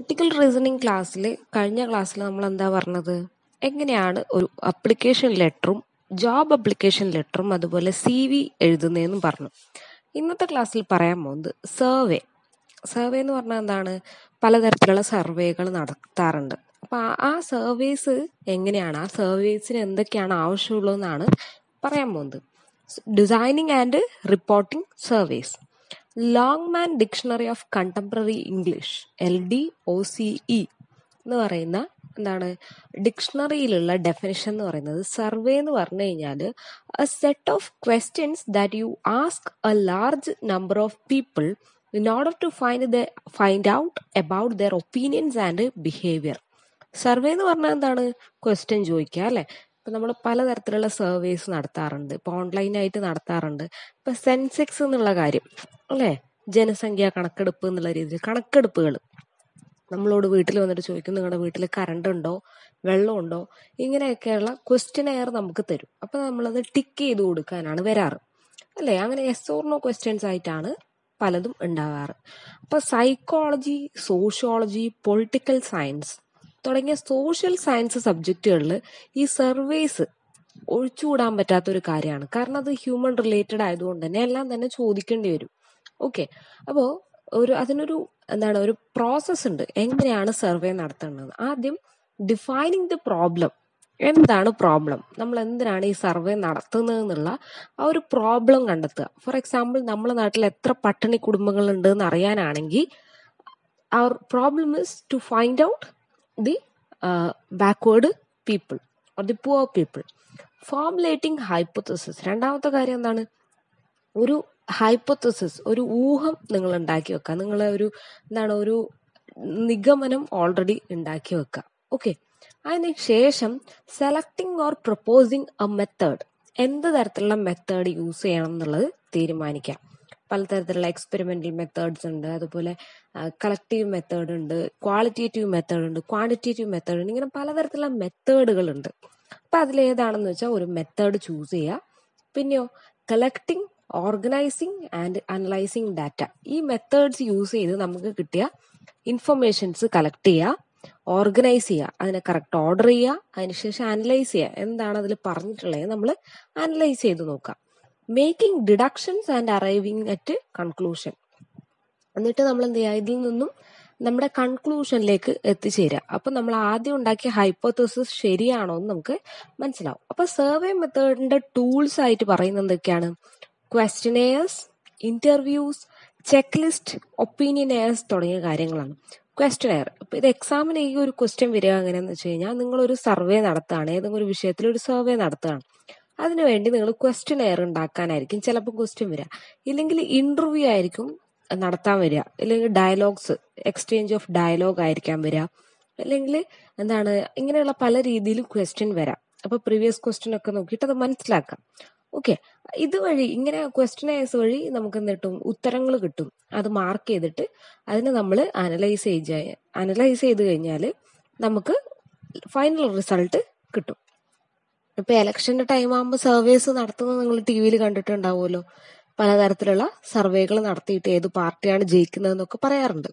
Critical reasoning ക്ലാസ്സിൽ കഴിഞ്ഞ ക്ലാസ്സിൽ നമ്മൾ എന്താ പറഞ്ഞത് എങ്ങനെയാണ് ഒരു അപ്ലിക്കേഷൻ ലെറ്ററും ജോബ് അപ്ലിക്കേഷൻ ലെറ്ററും അതുപോലെ സി വി എഴുതുന്നതെന്നും പറഞ്ഞു ഇന്നത്തെ ക്ലാസ്സിൽ പറയാൻ പോകുന്നത് സർവേ സർവേ എന്ന് പറഞ്ഞാൽ എന്താണ് പലതരത്തിലുള്ള സർവേകൾ നടത്താറുണ്ട് അപ്പൊ ആ- ആ സർവേസ് എങ്ങനെയാണ് ആ സർവേസിന് എന്തൊക്കെയാണ് ആവശ്യമുള്ളതെന്നാണ് പറയാൻ പോകുന്നത് designing and reporting surveys Longman dictionary of contemporary English L D O C E എന്ന് പറയുന്ന എന്താണ് ഡിക്ഷണറിയിലുള്ള ഡെഫിനിഷൻ എന്ന് പറയുന്നത് സർവേ എന്ന് പറഞ്ഞു കഴിഞ്ഞാൽ a set of questions that you ask a large number of people in order to find the find out about their opinions and behaviour survey എന്ന് പറഞ്ഞാൽ എന്താണ് ക്വസ്റ്റ്യൻ ചോദിക്കുക അല്ലെ ഇപ്പൊ നമ്മൾ പലതരത്തിലുള്ള സർവേസ് നടത്താറുണ്ട് ഇപ്പൊ ഓൺലൈനായിട്ട് നടത്താറുണ്ട് ഇപ്പൊ സെൻസെക്സ് എന്നുള്ള കാര്യം അല്ലെ ജനസംഖ്യ കണക്കെടുപ്പ് എന്നുള്ള രീതിയിൽ കണക്കെടുപ്പുകൾ നമ്മളോട് വീട്ടിൽ വന്നിട്ട് ചോദിക്കും നിങ്ങളുടെ വീട്ടിൽ കറണ്ട് ഉണ്ടോ വെള്ളമുണ്ടോ ഇങ്ങനെയൊക്കെയുള്ള ക്വസ്റ്റ്യനെയർ നമുക്ക് തരും അപ്പൊ നമ്മളത് ടിക്ക് ചെയ്ത് കൊടുക്കാനാണ് വരാറ് അല്ലേ അങ്ങനെ എസ് ഓർ നോ ക്വസ്റ്റ്യൻസ് ആയിട്ടാണ് പലതും ഉണ്ടാകാറ് അപ്പൊ സൈക്കോളജി സോഷ്യോളജി പൊളിറ്റിക്കൽ സയൻസ് തുടങ്ങിയ സോഷ്യൽ സയൻസ് സബ്ജക്റ്റുകളിൽ ഈ സർവേസ് ഒഴിച്ചുകൂടാൻ പറ്റാത്ത ഒരു കാര്യമാണ് കാരണം അത് ഹ്യൂമൻ റിലേറ്റഡ് ആയതുകൊണ്ട് തന്നെ എല്ലാം തന്നെ ചോദിക്കേണ്ടി വരും ഓക്കെ അപ്പോ ഒരു അതിനൊരു എന്താണ് ഒരു പ്രോസസ് ഉണ്ട് എങ്ങനെയാണ് സർവേ നടത്തേണ്ടത് ആദ്യം ഡിഫൈനിങ് ദി പ്രോബ്ലം എന്താണ് പ്രോബ്ലം നമ്മൾ എന്തിനാണ് ഈ സർവേ നടത്തുന്നത് എന്നുള്ള ആ ഒരു പ്രോബ്ലം കണ്ടെത്തുക ഫോർ എക്സാമ്പിൾ നമ്മുടെ നാട്ടിൽ എത്ര പട്ടിണി കുടുംബങ്ങൾ ഉണ്ട് എന്ന് അറിയാനാണെങ്കിൽ our problem is to find out the uh, backward people or the poor people formulating hypothesis രണ്ടാമത്തെ കാര്യം എന്താണ് ഒരു ഹൈപ്പോത്തസിസ് ഒരു ഊഹം നിങ്ങൾ ഉണ്ടാക്കി വെക്കുക നിങ്ങൾ ഒരു എന്താണ് ഒരു നിഗമനം ഓൾറെഡി ഉണ്ടാക്കി വെക്കുക ഓക്കെ അതിന് ശേഷം selecting or proposing a method എന്ത് തരത്തിലുള്ള മെത്തേഡ് യൂസ് ചെയ്യണം എന്നുള്ളത് തീരുമാനിക്കാം പലതരത്തിലുള്ള എക്സ്പെരിമെന്റൽ മെത്തേഡ്സ് ഉണ്ട് അതുപോലെ കളക്റ്റീവ് മെത്തേഡ് ഉണ്ട് ക്വാളിറ്റേറ്റീവ് മെത്തേഡ് ഉണ്ട് ക്വാണ്ടിറ്റേറ്റീവ് മെത്തേഡ് ഉണ്ട് ഇങ്ങനെ പലതരത്തിലുള്ള മെത്തേഡുകൾ ഉണ്ട് അപ്പൊ അതിലേതാണെന്ന് വെച്ചാൽ ഒരു മെത്തേഡ് ചൂസ് ചെയ്യുക പിന്നെയോ collecting organising and analysing data ഈ മെത്തേഡ്സ് യൂസ് ചെയ്ത് നമുക്ക് കിട്ടിയ ഇൻഫർമേഷൻസ് കളക്ട് ചെയ്യുക ഓർഗനൈസ് ചെയ്യുക അതിനെ കറക്റ്റ് ഓർഡർ ചെയ്യുക അതിനുശേഷം അനലൈസ് ചെയ്യുക എന്താണ് അതിൽ പറഞ്ഞിട്ടുള്ളത് നമ്മൾ അനലൈസ് ചെയ്ത് നോക്കുക making deductions and arriving at conclusion എന്നിട്ട് നമ്മൾ എന്ത് ചെയ്യുക ഇതിൽ നിന്നും നമ്മുടെ കൺക്ലൂഷനിലേക്ക് എത്തിച്ചേരുക അപ്പൊ നമ്മൾ ആദ്യം ഉണ്ടാക്കിയ ഹൈപ്പോത്തസിസ് ശരിയാണോ എന്ന് നമുക്ക് മനസ്സിലാവും അപ്പൊ സർവേ മെത്തേഡിന്റെ ടൂൾസ് ആയിട്ട് പറയുന്നത് എന്തൊക്കെയാണ് questionnaires interviews check list opinionnaires തുടങ്ങിയ കാര്യങ്ങളാണ് ക്വസ്റ്റ്യനെയർ ഇപ്പൊ ഇത് എക്സാമിന് ഈ ഒരു ക്വസ്റ്റ്യൻ വരിക എങ്ങനെയാന്ന് വെച്ച് കഴിഞ്ഞാൽ നിങ്ങൾ ഒരു സർവേ നടത്തുകയാണ് ഏതെങ്കിലും ഒരു വിഷയത്തിൽ ഒരു സർവേ നടത്തുകയാണ് അതിനുവേണ്ടി നിങ്ങൾ ക്വസ്റ്റ്യനെയർ ഉണ്ടാക്കാനായിരിക്കും ചിലപ്പോൾ ക്വസ്റ്റ്യൻ വരിക ഇല്ലെങ്കിൽ ഇന്റർവ്യൂ ആയിരിക്കും നടത്താൻ വരിക അല്ലെങ്കിൽ ഡയലോഗ്സ് എക്സ്ചേഞ്ച് ഓഫ് ഡയലോഗ് ആയിരിക്കാം വരിക അല്ലെങ്കിൽ എന്താണ് ഇങ്ങനെയുള്ള പല രീതിയിലും ക്വസ്റ്റ്യൻ വരാം അപ്പൊ പ്രീവിയസ് ക്വസ്റ്റ്യൻ ഒക്കെ നോക്കിയിട്ട് അത് മനസ്സിലാക്കാം ഓക്കെ ഇതുവഴി ഇങ്ങനെ ക്വസ്റ്റ്യനേഴ്സ് വഴി നമുക്ക് എന്ത് കിട്ടും ഉത്തരങ്ങൾ കിട്ടും അത് മാർക്ക് ചെയ്തിട്ട് അതിനെ നമ്മൾ അനലൈസ് ചെയ്ത് അനലൈസ് ചെയ്ത് കഴിഞ്ഞാൽ നമുക്ക് ഫൈനൽ റിസൾട്ട് കിട്ടും ഇപ്പൊ ഇലക്ഷന്റെ ടൈം ആകുമ്പോൾ സർവേസ് നടത്തുന്നത് നിങ്ങൾ ടി വിയിൽ കണ്ടിട്ടുണ്ടാവുമല്ലോ പലതരത്തിലുള്ള സർവേകൾ നടത്തിയിട്ട് ഏത് പാർട്ടിയാണ് ജയിക്കുന്നതെന്നൊക്കെ പറയാറുണ്ട്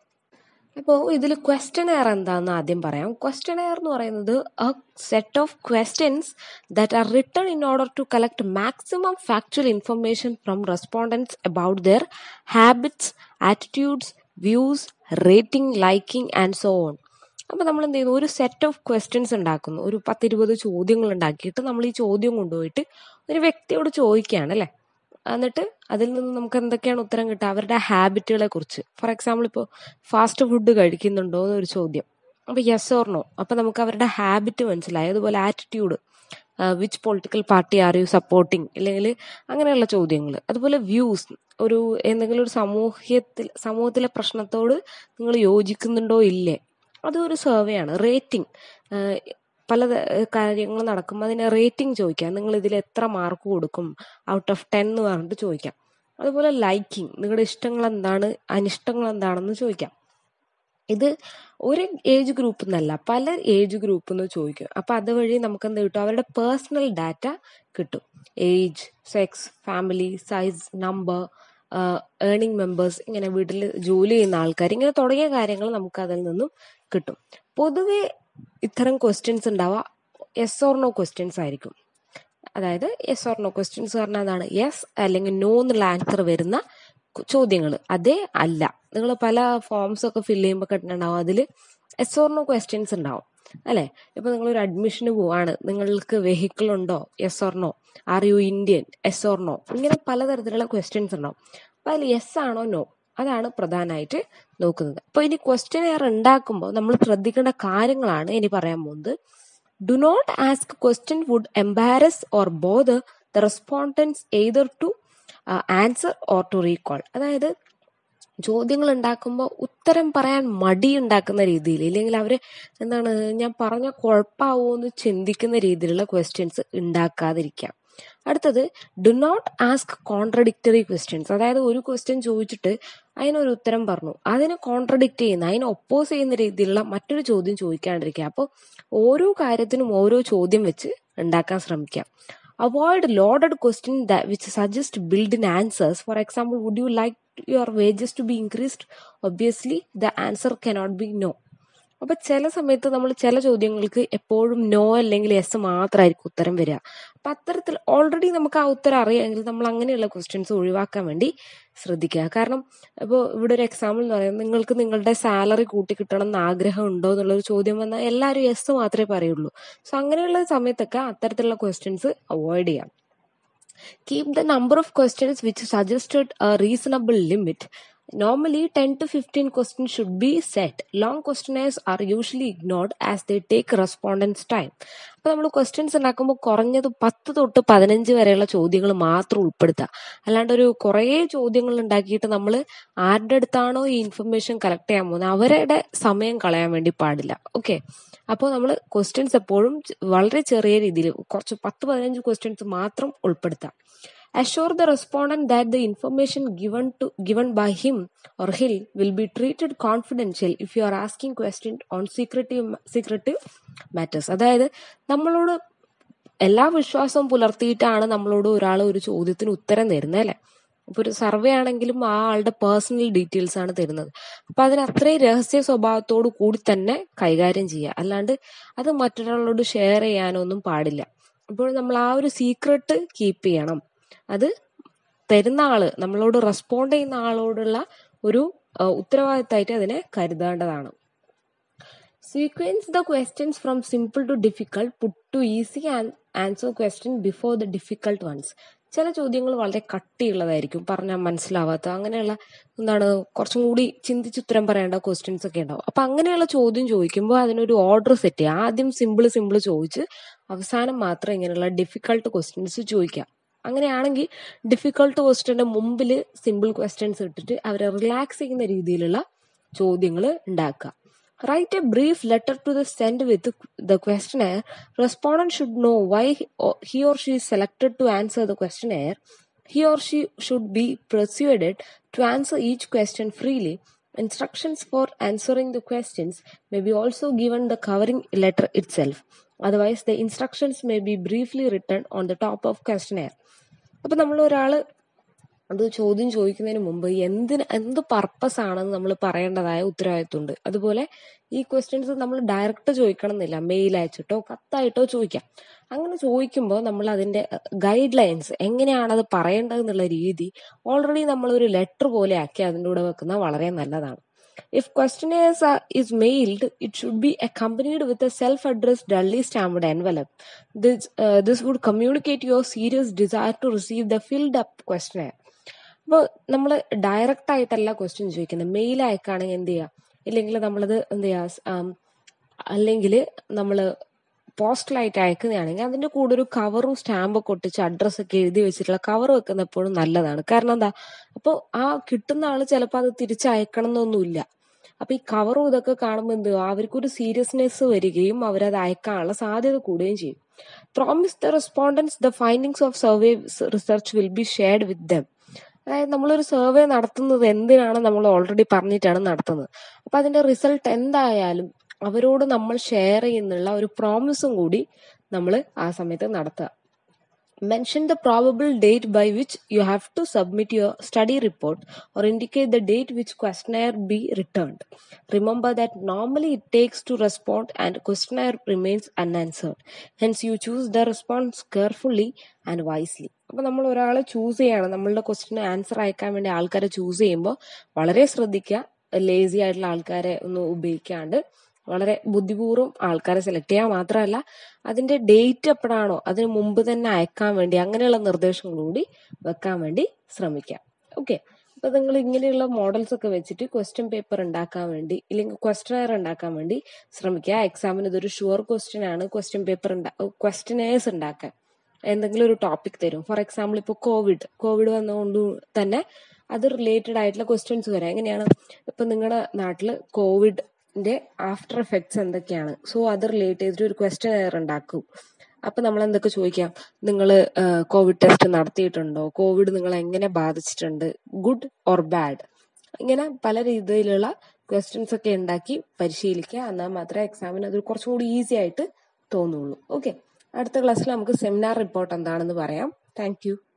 അപ്പോൾ ഇതിൽ ക്വസ്റ്റ്യനെയർ എന്താണെന്ന് ആദ്യം പറയാം ക്വസ്റ്റ്യനെയർ എന്ന് പറയുന്നത് a set of questions that are written in order to collect maximum factual information from respondents about their habits attitudes views rating liking and so on അപ്പൊ നമ്മൾ എന്ത് ചെയ്യുന്നു ഒരു സെറ്റ് ഓഫ് ക്വസ്റ്റ്യൻസ് ഉണ്ടാക്കുന്നു ഒരു പത്തിരുപത് ചോദ്യങ്ങൾ ഉണ്ടാക്കിയിട്ട് നമ്മൾ ഈ ചോദ്യം കൊണ്ടുപോയിട്ട് ഒരു വ്യക്തിയോട് ചോദിക്കുകയാണ് അല്ലെ എന്നിട്ട് അതിൽ നിന്ന് നമുക്ക് എന്തൊക്കെയാണ് ഉത്തരം കിട്ടുക അവരുടെ ഹാബിറ്റുകളെ കുറിച്ച് ഫോർ എക്സാമ്പിൾ ഇപ്പോൾ ഫാസ്റ്റ് ഫുഡ് കഴിക്കുന്നുണ്ടോ എന്നൊരു ചോദ്യം അപ്പൊ യെസ് ഓർ നോ അപ്പൊ നമുക്ക് അവരുടെ ഹാബിറ്റ് മനസ്സിലായി അതുപോലെ attitude which political party are you supporting അല്ലെങ്കിൽ അങ്ങനെയുള്ള ചോദ്യങ്ങൾ അതുപോലെ വ്യൂസ് ഒരു എന്തെങ്കിലും ഒരു സമൂഹത്തിൽ സമൂഹത്തിലെ പ്രശ്നത്തോട് നിങ്ങൾ യോജിക്കുന്നുണ്ടോ ഇല്ലേ അതും ഒരു സർവേ ആണ് റേറ്റിംഗ് പല കാര്യങ്ങൾ നടക്കുമ്പോൾ അതിന് റേറ്റിംഗ് ചോദിക്കാം നിങ്ങൾ ഇതിൽ എത്ര മാർക്ക് കൊടുക്കും ഔട്ട് ഓഫ് ടെൻ എന്ന് പറഞ്ഞിട്ട് ചോദിക്കാം അതുപോലെ ലൈക്കിംഗ് നിങ്ങളുടെ ഇഷ്ടങ്ങൾ എന്താണ് അനിഷ്ടങ്ങൾ എന്താണെന്ന് ചോദിക്കാം ഇത് ഒരു ഏജ് ഗ്രൂപ്പ് എന്നല്ല പല ഏജ് ഗ്രൂപ്പ് എന്ന് ചോദിക്കും അപ്പൊ അതുവഴി നമുക്ക് എന്ത് കിട്ടും അവരുടെ പേഴ്സണൽ ഡാറ്റ കിട്ടും age sex family size number earning members ഇങ്ങനെ വീട്ടിൽ ജോലി ചെയ്യുന്ന ആൾക്കാർ ഇങ്ങനെ തുടങ്ങിയ കാര്യങ്ങൾ നമുക്ക് അതിൽ നിന്നും കിട്ടും പൊതുവെ ഇത്തരം ക്വസ്റ്റ്യൻസ് ഉണ്ടാവുക യെസ് ഓർ നോ ക്വസ്റ്റ്യൻസ് ആയിരിക്കും അതായത് യെസ് ഓർ നോ ക്വസ്റ്റ്യൻസ് പറഞ്ഞാൽ അതാണ് യെസ് അല്ലെങ്കിൽ നോ എന്നുള്ള ആൻസർ വരുന്ന ചോദ്യങ്ങൾ അതേ അല്ല നിങ്ങൾ പല ഫോംസ് ഒക്കെ ഫില്ല് ചെയ്യുമ്പോൾ കിട്ടുന്നുണ്ടാവും അതിൽ എസ് ഓർ നോ ക്വസ്റ്റ്യൻസ് ഉണ്ടാവും അല്ലെ ഇപ്പൊ നിങ്ങൾ ഒരു അഡ്മിഷന് പോവാണ് നിങ്ങൾക്ക് വെഹിക്കിൾ ഉണ്ടോ yes or no are you Indian yes or no ഇങ്ങനെ പലതരത്തിലുള്ള ക്വസ്റ്റ്യൻസ് ഉണ്ടാവും അപ്പൊ അതിൽ യെസ് ആണോ നോ അതാണ് പ്രധാനമായിട്ട് നോക്കുന്നത് അപ്പൊ ഇനി ക്വസ്റ്റ്യൻ എയർ ഉണ്ടാക്കുമ്പോൾ നമ്മൾ ശ്രദ്ധിക്കേണ്ട കാര്യങ്ങളാണ് ഇനി പറയാൻ പോകുന്നത് do not ask question would embarrass or bother the respondents either to answer or to recall അതായത് ചോദ്യങ്ങൾ ഉണ്ടാക്കുമ്പോൾ ഉത്തരം പറയാൻ മടി ഉണ്ടാക്കുന്ന രീതിയിൽ ഇല്ലെങ്കിൽ അവർ എന്താണ് ഞാൻ പറഞ്ഞ കുഴപ്പമാവോ എന്ന് ചിന്തിക്കുന്ന രീതിയിലുള്ള ക്വസ്റ്റ്യൻസ് ഉണ്ടാക്കാതിരിക്കാം അടുത്തത് do not ask contradictory questions അതായത് ഒരു ക്വസ്റ്റ്യൻ ചോദിച്ചിട്ട് അതിനൊരു ഉത്തരം പറഞ്ഞു അതിനെ കോൺട്രഡിക്റ്റ് ചെയ്യുന്ന അതിനെ ഒപ്പോസ് ചെയ്യുന്ന രീതിയിലുള്ള മറ്റൊരു ചോദ്യം ചോദിക്കാണ്ടിരിക്കുക അപ്പോൾ ഓരോ കാര്യത്തിനും ഓരോ ചോദ്യം വെച്ച് ഉണ്ടാക്കാൻ ശ്രമിക്കാം avoid loaded questions that which suggest built-in answers for example would you like your wages to be increased obviously the answer cannot be no അപ്പൊ ചില സമയത്ത് നമ്മൾ ചില ചോദ്യങ്ങൾക്ക് എപ്പോഴും നോ അല്ലെങ്കിൽ യെസ് മാത്രമായിരിക്കും ഉത്തരം വരിക അപ്പൊ അത്തരത്തിൽ ഓൾറെഡി നമുക്ക് ആ ഉത്തരം അറിയാമെങ്കിൽ നമ്മൾ അങ്ങനെയുള്ള ക്വസ്റ്റ്യൻസ് ഒഴിവാക്കാൻ വേണ്ടി ശ്രദ്ധിക്കുക കാരണം ഇപ്പോൾ ഇവിടെ ഒരു എക്സാമ്പിൾ എന്ന് പറയുന്നത് നിങ്ങൾക്ക് നിങ്ങളുടെ സാലറി കൂട്ടി കിട്ടണം എന്ന് ആഗ്രഹം ഉണ്ടോ എന്നുള്ളൊരു ചോദ്യം വന്നാൽ എല്ലാവരും യെസ് മാത്രമേ പറയുള്ളൂ സോ അങ്ങനെയുള്ള സമയത്തൊക്കെ അത്തരത്തിലുള്ള ക്വസ്റ്റ്യൻസ് അവോയ്ഡ് ചെയ്യാം keep the number of questions which suggested a reasonable limit Normally, 10 to 15 questions should be set. Long questionnaires are usually ignored as they take respondents' time. അപ്പൊ നമ്മൾ ക്വസ്റ്റ്യൻസ് ഉണ്ടാക്കുമ്പോൾ കുറഞ്ഞത് പത്ത് തൊട്ട് പതിനഞ്ച് വരെയുള്ള ചോദ്യങ്ങൾ മാത്രം ഉൾപ്പെടുത്തുക അല്ലാണ്ട് ഒരു കുറേ ചോദ്യങ്ങൾ ഉണ്ടാക്കിയിട്ട് നമ്മൾ ആരുടെ അടുത്താണോ ഈ ഇൻഫർമേഷൻ കളക്ട് ചെയ്യാൻ പോകുന്നത് അവരുടെ സമയം കളയാൻ വേണ്ടി പാടില്ല ഓക്കെ അപ്പോൾ നമ്മൾ ക്വസ്റ്റ്യൻസ് എപ്പോഴും വളരെ ചെറിയ രീതിയിൽ കുറച്ച് പത്ത് പതിനഞ്ച് ക്വസ്റ്റ്യൻസ് മാത്രം ഉൾപ്പെടുത്താം assure the respondent that the information given to given by him or he will be treated confidential if you are asking questions on secretive secretive matters അതായത് നമ്മളോട് എല്ലാ വിശ്വാസവും പുലർത്തിയിട്ടാണ് നമ്മളോട് ഒരാൾ ഒരു ചോദ്യത്തിന് ഉത്തരം തരുന്നത് അല്ലെ ഇപ്പൊ ഒരു സർവേ ആണെങ്കിലും ആ ആളുടെ പേഴ്സണൽ ഡീറ്റെയിൽസ് ആണ് തരുന്നത് അപ്പൊ അതിന് അത്രയും രഹസ്യ സ്വഭാവത്തോടു കൂടി തന്നെ കൈകാര്യം ചെയ്യുക അല്ലാണ്ട് അത് മറ്റൊരാളോട് ഷെയർ ചെയ്യാനൊന്നും പാടില്ല അപ്പോൾ നമ്മൾ ആ ഒരു സീക്രട്ട് കീപ്പ് ചെയ്യണം അത് തരുന്ന ആള് നമ്മളോട് റെസ്പോണ്ട് ചെയ്യുന്ന ആളോടുള്ള ഒരു ഉത്തരവാദിത്തമായിട്ട് അതിനെ കരുതേണ്ടതാണ് sequence the questions from simple to difficult put to easy answer question before the difficult ones ചില ചോദ്യങ്ങൾ വളരെ കട്ടിയുള്ളതായിരിക്കും പറഞ്ഞാൽ മനസ്സിലാവാത്ത അങ്ങനെയുള്ള എന്താണ് കുറച്ചും കൂടി ചിന്തിച്ച് ഉത്തരം പറയേണ്ട ക്വസ്റ്റ്യൻസ് ഒക്കെ ഉണ്ടാവും അപ്പൊ അങ്ങനെയുള്ള ചോദ്യം ചോദിക്കുമ്പോൾ അതിനൊരു ഓർഡർ സെറ്റ് ചെയ്യുക ആദ്യം സിമ്പിൾ സിമ്പിൾ ചോദിച്ച് അവസാനം മാത്രം ഇങ്ങനെയുള്ള ഡിഫിക്കൾട്ട് ക്വസ്റ്റ്യൻസ് ചോദിക്കാം അങ്ങനെയാണെങ്കിൽ ഡിഫിക്കൾട്ട് ക്വസ്റ്റ്യന്റെ മുമ്പിൽ സിമ്പിൾ ക്വസ്റ്റ്യൻസ് ഇട്ടിട്ട് അവരെ റിലാക്സ് ചെയ്യുന്ന രീതിയിലുള്ള ചോദ്യങ്ങൾ ഉണ്ടാക്കുക write a brief letter to the send with the questionnaire respondent should know why he or she selected to answer the questionnaire he or she should be persuaded to answer each question freely Instructions for answering the questions may be also given the covering letter itself. Otherwise, the instructions may be briefly written on the top of questionnaire. അപ്പൊ നമ്മൾ ഒരാള് അത് ചോദ്യം ചോദിക്കുന്നതിന് മുമ്പ് എന്തിന് എന്ത് purpose ആണെന്ന് നമ്മൾ പറയേണ്ടതായ ഉത്തരവാദിത്വമുണ്ട് അതുപോലെ ഈ ക്വസ്റ്റ്യൻസ് നമ്മൾ ഡയറക്റ്റ് ചോദിക്കണം എന്നില്ല മെയിൽ അയച്ചിട്ടോ കത്തായിട്ടോ ചോദിക്കാം അങ്ങനെ ചോദിക്കുമ്പോൾ നമ്മൾ അതിന്റെ ഗൈഡ് ലൈൻസ് എങ്ങനെയാണ് അത് പറയേണ്ടത് എന്നുള്ള രീതി ഓൾറെഡി നമ്മൾ ഒരു ലെറ്റർ പോലെ ആക്കി അതിൻ്റെ കൂടെ വെക്കുന്നത് വളരെ നല്ലതാണ് If questionnaires are, is mailed, it should be accompanied with a self-addressed dully stamped envelope. This, uh, this would communicate your serious desire to receive the filled up questionnaire. അപ്പോൾ നമ്മൾ ഡയറക്റ്റ് ആയിട്ടല്ല ക്വസ്റ്റ്യൻ ചോദിക്കുന്നത് mail അയക്കുകയാണെങ്കിൽ എന്ത് ചെയ്യുക ഇല്ലെങ്കിൽ നമ്മളത് എന്ത് ചെയ്യുക അല്ലെങ്കിൽ നമ്മൾ പോസ്റ്റലായിട്ട് അയക്കുന്നതാണെങ്കിൽ അതിന്റെ കൂടെ ഒരു കവറും സ്റ്റാമ്പൊക്കെ ഒട്ടിച്ച് അഡ്രസ്സ് ഒക്കെ എഴുതി വെച്ചിട്ടുള്ള കവർ വെക്കുന്ന എപ്പോഴും നല്ലതാണ് കാരണം എന്താ അപ്പോൾ ആ കിട്ടുന്ന ആള് ചിലപ്പോൾ അത് തിരിച്ചയക്കണം എന്നൊന്നുമില്ല അപ്പൊ ഈ കവറും ഇതൊക്കെ കാണുമ്പോൾ എന്ത് അവർക്കൊരു സീരിയസ്നെസ് വരികയും അവരത് അയക്കാനുള്ള സാധ്യത കൂടുകയും ചെയ്യും promise the respondents the findings of survey research will be shared with them അതായത് നമ്മളൊരു സർവേ നടത്തുന്നത് എന്തിനാണ് നമ്മൾ ഓൾറെഡി പറഞ്ഞിട്ടാണ് നടത്തുന്നത് അപ്പൊ അതിന്റെ റിസൾട്ട് എന്തായാലും അവരോട് നമ്മൾ ഷെയർ ചെയ്യുന്നുള്ള ഒരു പ്രോമിസും കൂടി നമ്മൾ ആ സമയത്ത് നടത്തുക Mention the probable date by which you have to submit your study report or indicate the date which questionnaire be returned. Remember that normally it takes to respond and questionnaire remains unanswered. Hence you choose the response carefully and wisely. അപ്പോൾ നമ്മൾ ഒരാളെ choose ചെയ്യാണ് നമ്മളുടെ ക്വസ്റ്റിന് answer അയക്കാൻ വേണ്ടി ആൾക്കാരെ choose ചെയ്യുമ്പോൾ വളരെ ശ്രദ്ധിക്കുക ലേസി ആയിട്ടുള്ള ആൾക്കാരെ ഒന്നും ഉപയോഗിക്കാണ്ട് വളരെ ബുദ്ധിപൂർവ്വം ആൾക്കാരെ സെലക്ട് ചെയ്യുക മാത്രമല്ല അതിന്റെ ഡേറ്റ് എപ്പോഴാണോ അതിന് മുമ്പ് തന്നെ അയക്കാൻ വേണ്ടി അങ്ങനെയുള്ള നിർദ്ദേശങ്ങൾ കൂടി വെക്കാൻ വേണ്ടി ശ്രമിക്കാം ഓക്കെ അപ്പൊ നിങ്ങൾ ഇങ്ങനെയുള്ള മോഡൽസ് ഒക്കെ വെച്ചിട്ട് ക്വസ്റ്റ്യൻ പേപ്പർ ഉണ്ടാക്കാൻ വേണ്ടി ഇല്ലെങ്കിൽ ക്വസ്റ്റ്യനയർ ഉണ്ടാക്കാൻ വേണ്ടി ശ്രമിക്കുക എക്സാമിന് ഇതൊരു ഷുവർ ക്വസ്റ്റ്യൻ ആണ് ക്വസ്റ്റ്യൻ പേപ്പർ ക്വസ്റ്റ്യനേഴ്സ് ഉണ്ടാക്കാൻ എന്തെങ്കിലും ഒരു ടോപ്പിക് തരും ഫോർ എക്സാമ്പിൾ ഇപ്പോൾ കോവിഡ് കോവിഡ് വന്നുകൊണ്ട് തന്നെ അത് റിലേറ്റഡ് ആയിട്ടുള്ള ക്വസ്റ്റ്യൻസ് വരാം എങ്ങനെയാണ് ഇപ്പൊ നിങ്ങളുടെ നാട്ടിൽ കോവിഡിന്റെ ആഫ്റ്റർ എഫക്ട്സ് എന്തൊക്കെയാണ് സോ അത് റിലേറ്റ് ചെയ്തിട്ട് ഒരു ക്വസ്റ്റ്യൻ എയർ ഉണ്ടാക്കും അപ്പൊ നമ്മൾ എന്തൊക്കെ ചോദിക്കാം നിങ്ങൾ കോവിഡ് ടെസ്റ്റ് നടത്തിയിട്ടുണ്ടോ കോവിഡ് നിങ്ങളെ എങ്ങനെ ബാധിച്ചിട്ടുണ്ട് ഗുഡ് ഓർ ബാഡ് ഇങ്ങനെ പല രീതിയിലുള്ള ക്വസ്റ്റ്യൻസ് ഒക്കെ ഉണ്ടാക്കി പരിശീലിക്കുക എന്നാൽ മാത്രമേ എക്സാമിന് അത് കുറച്ചുകൂടി ഈസി ആയിട്ട് തോന്നുള്ളൂ ഓക്കെ അടുത്ത ക്ലാസ്സിൽ നമുക്ക് സെമിനാർ റിപ്പോർട്ട് എന്താണെന്ന് പറയാം താങ്ക്